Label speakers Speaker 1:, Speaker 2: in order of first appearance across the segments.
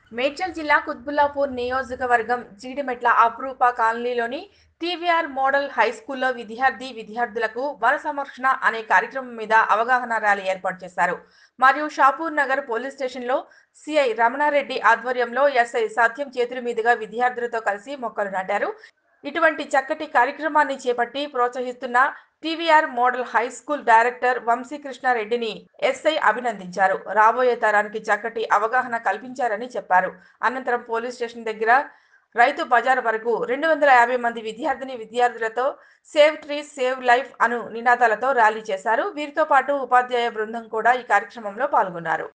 Speaker 1: మేడ్చల్ జిల్లా కుత్బుల్లాపూర్ నియోజకవర్గం జీడిమెట్ల అప్రూప కాలనీలోని టీవీఆర్ మోడల్ హై స్కూల్లో విద్యార్థి విద్యార్థులకు వన సంరక్షణ అనే కార్యక్రమం మీద అవగాహన ర్యాలీ ఏర్పాటు చేశారు మరియు షాపూర్ నగర్ పోలీస్ స్టేషన్లో సిఐ రమణారెడ్డి ఆధ్వర్యంలో ఎస్ఐ సత్యం చేతుల మీదుగా విద్యార్థులతో కలిసి మొక్కలు నాటారు ఇటువంటి చక్కటి కార్యక్రమాన్ని చేపట్టి ప్రోత్సహిస్తున్న TVR model high school director వంశీకృష్ణారెడ్డిని ఎస్ఐ అభినందించారు రాబోయే తరానికి చక్కటి అవగాహన కల్పించారని చెప్పారు అనంతరం పోలీస్ స్టేషన్ దగ్గర రైతు బజార్ వరకు రెండు వందల యాభై మంది విద్యార్థిని విద్యార్థులతో సేవ్ ట్రీ సేవ్ లైఫ్ అను నినాదాలతో ర్యాలీ చేశారు వీరితో పాటు ఉపాధ్యాయ బృందం కూడా ఈ కార్యక్రమంలో పాల్గొన్నారు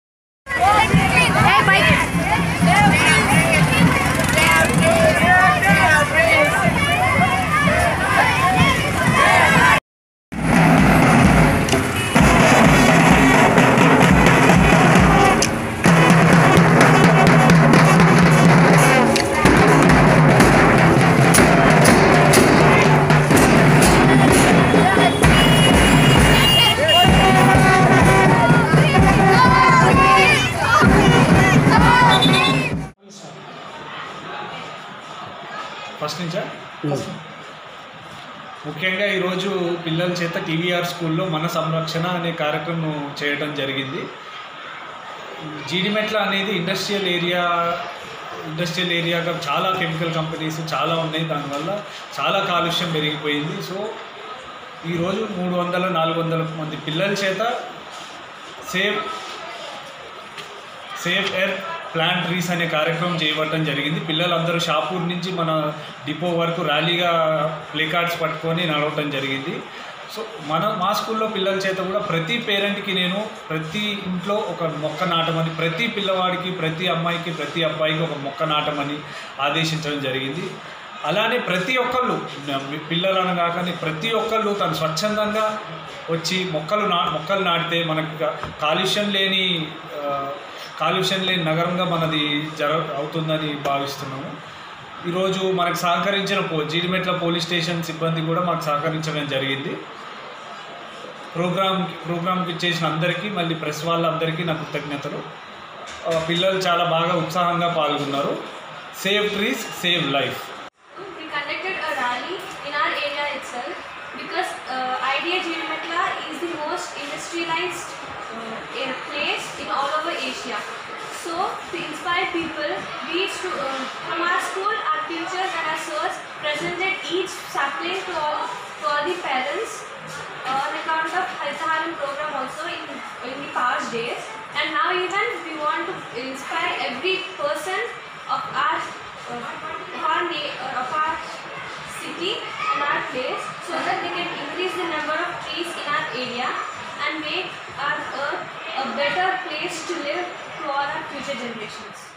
Speaker 2: ఫస్ట్ నుంచా ముఖ్యంగా ఈరోజు పిల్లల చేత టీవీఆర్ స్కూల్లో మన సంరక్షణ అనే కార్యక్రమం చేయడం జరిగింది జీడిమెట్ల అనేది ఇండస్ట్రియల్ ఏరియా ఇండస్ట్రియల్ ఏరియాగా చాలా కెమికల్ కంపెనీస్ చాలా ఉన్నాయి దానివల్ల చాలా కాలుష్యం పెరిగిపోయింది సో ఈరోజు మూడు వందల నాలుగు వందల మంది పిల్లల చేత safe safe air plant trees అనే కార్యక్రమం చేయబడటం జరిగింది పిల్లలందరూ షాపూర్ నుంచి మన డిపో వరకు ర్యాలీగా ప్లే కార్డ్స్ పట్టుకొని నడవటం జరిగింది సో మన మా స్కూల్లో పిల్లల చేత కూడా ప్రతి పేరెంట్కి నేను ప్రతి ఇంట్లో ఒక మొక్క నాటమని ప్రతి పిల్లవాడికి ప్రతి అమ్మాయికి ప్రతి అబ్బాయికి ఒక మొక్క నాటమని ఆదేశించడం జరిగింది అలానే ప్రతి ఒక్కళ్ళు పిల్లలను కాకని ప్రతి ఒక్కళ్ళు తను స్వచ్ఛందంగా వచ్చి మొక్కలు నా మొక్కలు నాటితే మనకి కా- కాలుష్యం లేని ఆ, కాలుష్యం లేని నగరంగా మనది జర అవుతుందని భావిస్తున్నాము ఈరోజు మనకు సహకరించిన పో జీడిమెట్ల పోలీస్ స్టేషన్ సిబ్బంది కూడా మాకు సహకరించడం జరిగింది ప్రోగ్రామ్ ప్రోగ్రామ్కి చేసిన అందరికీ మళ్ళీ ప్రెస్ వాళ్ళందరికీ నా కృతజ్ఞతలు ఆ, పిల్లలు చాలా బాగా ఉత్సాహంగా పాల్గొన్నారు save trees save life
Speaker 3: We conducted a rally in our area itself because uh, Idea Jirimatla is the most industrialized uh, a- place in all over Asia. So, to inspire people, we used to, uh, from our school, our teachers and our sirs presented each sapling to all, to all the parents uh, on account of Haritaharam program also in, in the past days. And now even we want to inspire every person of our uh, of our na- uh, of our city and our place so that they can increase the number of trees in our area and make our earth a better place to live to all our future generations.